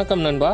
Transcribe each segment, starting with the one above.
வணக்கம் நண்பா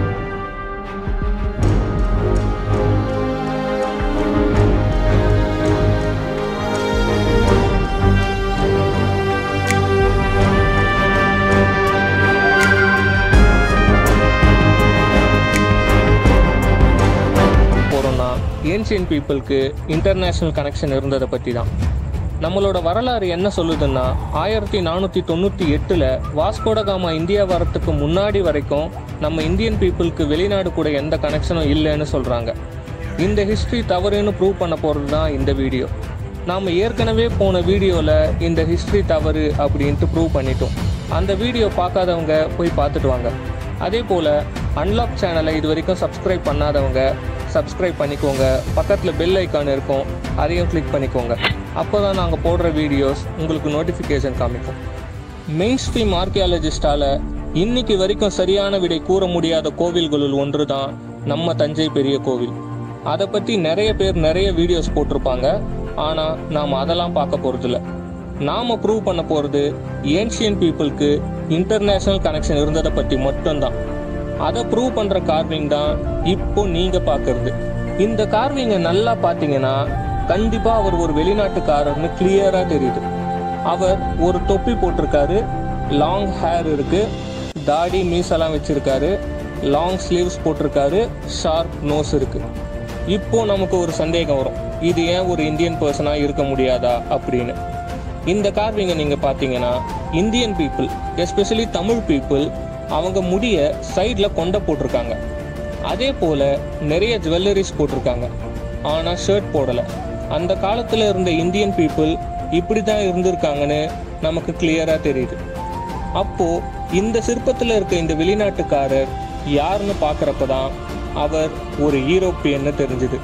போகிறோம்னா ஏன்ஷியன் பீப்புளுக்கு இன்டர்நேஷ்னல் கனெக்ஷன் இருந்ததை பற்றி தான் நம்மளோட வரலாறு என்ன சொல்லுதுன்னா ஆயிரத்தி நானூற்றி தொண்ணூற்றி எட்டில் வாஸ்கோடகாமா இந்தியா வரத்துக்கு முன்னாடி வரைக்கும் நம்ம இந்தியன் பீப்புளுக்கு வெளிநாடு கூட எந்த கனெக்ஷனும் இல்லைன்னு சொல்கிறாங்க இந்த ஹிஸ்ட்ரி தவறுன்னு ப்ரூவ் பண்ண போகிறது தான் இந்த வீடியோ நாம் ஏற்கனவே போன வீடியோவில் இந்த ஹிஸ்ட்ரி தவறு அப்படின்ட்டு ப்ரூவ் பண்ணிட்டோம் அந்த வீடியோ பார்க்காதவங்க போய் பார்த்துட்டு வாங்க அதே போல் அன்லாக் சேனலை இது வரைக்கும் சப்ஸ்கிரைப் பண்ணாதவங்க சப்ஸ்கிரைப் பண்ணிக்கோங்க பக்கத்தில் பெல் ஐக்கான் இருக்கும் அதையும் கிளிக் பண்ணிக்கோங்க அப்போ தான் நாங்கள் போடுற வீடியோஸ் உங்களுக்கு நோட்டிஃபிகேஷன் காமிக்கும் மெயின் ஸ்ட்ரீம் ஆர்கியாலஜிஸ்டால இன்னைக்கு வரைக்கும் சரியான விடை கூற முடியாத கோவில்களுள் ஒன்று தான் நம்ம தஞ்சை பெரிய கோவில் அதை பற்றி நிறைய பேர் நிறைய வீடியோஸ் போட்டிருப்பாங்க ஆனால் நாம் அதெல்லாம் பார்க்க போகிறதில்ல நாம ப்ரூவ் பண்ண போகிறது ஏன்ஷியன் பீப்புளுக்கு இன்டர்நேஷனல் கனெக்ஷன் இருந்ததை பற்றி மட்டும்தான் அதை ப்ரூவ் பண்ற கார்விங் தான் இப்போ நீங்க பார்க்கறது இந்த கார்விங்கை நல்லா பார்த்தீங்கன்னா கண்டிப்பா அவர் ஒரு வெளிநாட்டுக்காரர்னு கிளியரா தெரியுது அவர் ஒரு தொப்பி போட்டிருக்காரு லாங் ஹேர் இருக்கு தாடி மீசெல்லாம் வச்சிருக்காரு லாங் ஸ்லீவ்ஸ் போட்டிருக்காரு ஷார்ப் நோஸ் இருக்கு இப்போ நமக்கு ஒரு சந்தேகம் வரும் இது ஏன் ஒரு இந்தியன் பர்சனா இருக்க முடியாதா அப்படின்னு இந்த கார்விங்கை நீங்க பார்த்தீங்கன்னா Indian people especially Tamil people அவங்க முடிய சைடில் கொண்ட போட்டிருக்காங்க அதே போல நிறைய ஜுவல்லரிஸ் போட்டிருக்காங்க ஆனால் ஷர்ட் போடலை அந்த காலத்தில் இருந்த இந்தியன் பீப்புள் இப்படி தான் இருந்திருக்காங்கன்னு நமக்கு கிளியராக தெரியுது அப்போ இந்த சிற்பத்தில் இருக்க இந்த வெளிநாட்டுக்காரர் யாருன்னு பார்க்குறப்ப தான் அவர் ஒரு யூரோப்பியன்னு தெரிஞ்சுது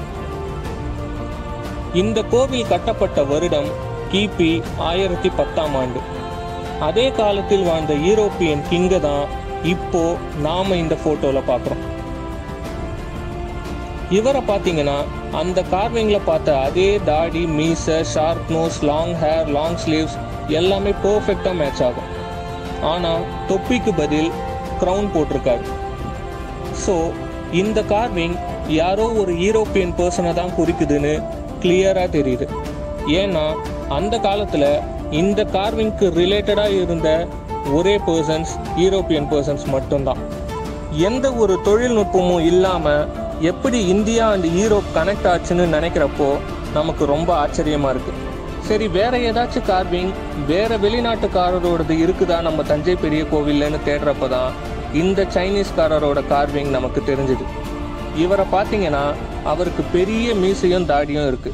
இந்த கோவில் கட்டப்பட்ட வருடம் கிபி ஆயிரத்தி பத்தாம் ஆண்டு அதே காலத்தில் வாழ்ந்த யூரோப்பியன் கிங்க தான் இப்போ நாம இந்த போட்டோல பார்க்குறோம் இவரை பார்த்தீங்கன்னா அந்த கார்விங்ல பார்த்த அதே தாடி மீச sharp nose long hair long sleeves எல்லாமே பெர்ஃபெக்டா மேட்ச் ஆகும் ஆனா தொப்பிக்கு பதில் க்ரௌன் போட்டிருக்காரு ஸோ இந்த கார்விங் யாரோ ஒரு யூரோப்பியன் பர்சனை தான் குறிக்குதுன்னு கிளியரா தெரியுது ஏன்னா அந்த காலத்துல இந்த கார்விங்க்கு ரிலேட்டடா இருந்த ஒரே பர்சன்ஸ் யூரோப்பியன் பர்சன்ஸ் மட்டும்தான் எந்த ஒரு தொழில்நுட்பமும் இல்லாம எப்படி இந்தியா அண்ட் யூரோப் கனெக்ட் ஆச்சுன்னு நினைக்கிறப்போ நமக்கு ரொம்ப ஆச்சரியமா இருக்கு சரி வேற ஏதாச்சும் கார்விங் வேற வெளிநாட்டுக்காரரோடது இருக்குதா நம்ம தஞ்சை பெரிய கோவில்லன்னு தேடுறப்ப தான் இந்த சைனீஸ்காரரோட கார்விங் நமக்கு தெரிஞ்சுது இவரை பார்த்தீங்கன்னா அவருக்கு பெரிய மீசையும் தாடியும் இருக்கு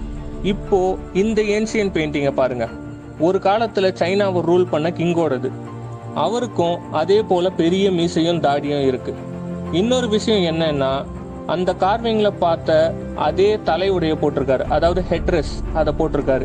இப்போ இந்த ஏன்சியன் பெயிண்டிங்கை பாருங்க ஒரு காலத்துல சைனாவை ரூல் பண்ண கிங்கோடது அவருக்கும் அதே போல பெரிய மீசையும் தாடியும் இருக்கு இன்னொரு விஷயம் என்னன்னா அந்த கார்விங்ல பார்த்த அதே தலையுடைய போட்டிருக்காரு அதாவது ஹெட்ரஸ் அதை போட்டிருக்காரு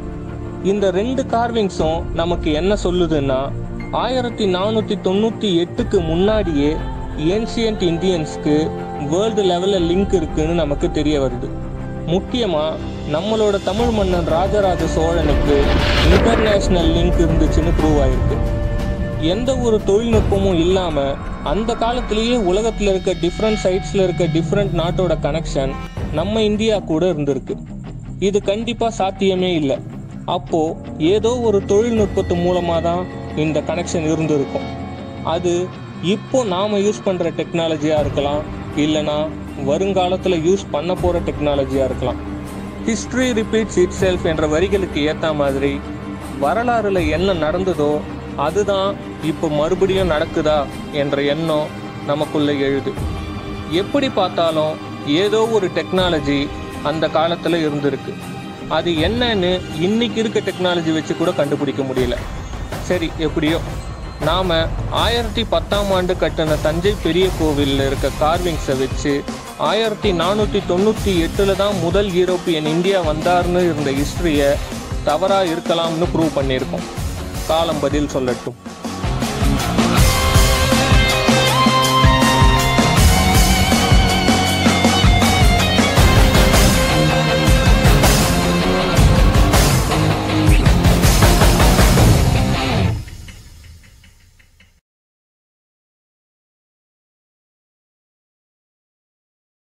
இந்த ரெண்டு கார்விங்ஸும் நமக்கு என்ன சொல்லுதுன்னா ஆயிரத்தி நானூத்தி தொண்ணூத்தி எட்டுக்கு முன்னாடியே ஏன்சியன்ட் இந்தியன்ஸ்க்கு வேர்ல்டு லெவல்ல லிங்க் இருக்குன்னு நமக்கு தெரிய வருது முக்கியமா நம்மளோட தமிழ் மன்னன் ராஜராஜ சோழனுக்கு இன்டர்நேஷனல் லிங்க் இருந்துச்சுன்னு ப்ரூவ் ஆயிருக்கு எந்த ஒரு தொழில்நுட்பமும் இல்லாம அந்த காலத்திலேயே உலகத்துல இருக்க டிஃப்ரெண்ட் சைட்ஸ்ல இருக்க டிஃப்ரெண்ட் நாட்டோட கனெக்ஷன் நம்ம இந்தியா கூட இருந்திருக்கு இது கண்டிப்பா சாத்தியமே இல்லை அப்போ ஏதோ ஒரு தொழில்நுட்பத்து மூலமா தான் இந்த கனெக்ஷன் இருந்திருக்கும் அது இப்போ நாம யூஸ் பண்ற டெக்னாலஜியா இருக்கலாம் இல்லனா வருங்காலத்துல யூஸ் பண்ண போற டெக்னாலஜியா இருக்கலாம் ஹிஸ்டரி ரிப்பீட்ஸ் இட் செல்ஃப் என்ற வரிகளுக்கு ஏத்த மாதிரி வரலாறுல என்ன நடந்ததோ அதுதான் இப்போ மறுபடியும் நடக்குதா என்ற எண்ணம் நமக்குள்ள எழுது எப்படி பார்த்தாலும் ஏதோ ஒரு டெக்னாலஜி அந்த காலத்துல இருந்திருக்கு அது என்னன்னு இன்னைக்கு இருக்க டெக்னாலஜி வச்சு கூட கண்டுபிடிக்க முடியல சரி எப்படியோ நாம ஆயிரத்தி பத்தாம் ஆண்டு கட்டின தஞ்சை பெரிய கோவில்ல இருக்க கார்விங்ஸை வச்சு ஆயிரத்தி நானூற்றி தொண்ணூற்றி எட்டில் தான் முதல் யூரோப்பியன் இந்தியா வந்தார்னு இருந்த ஹிஸ்ட்ரியை தவறாக இருக்கலாம்னு ப்ரூவ் பண்ணியிருக்கோம் காலம் பதில் சொல்லட்டும்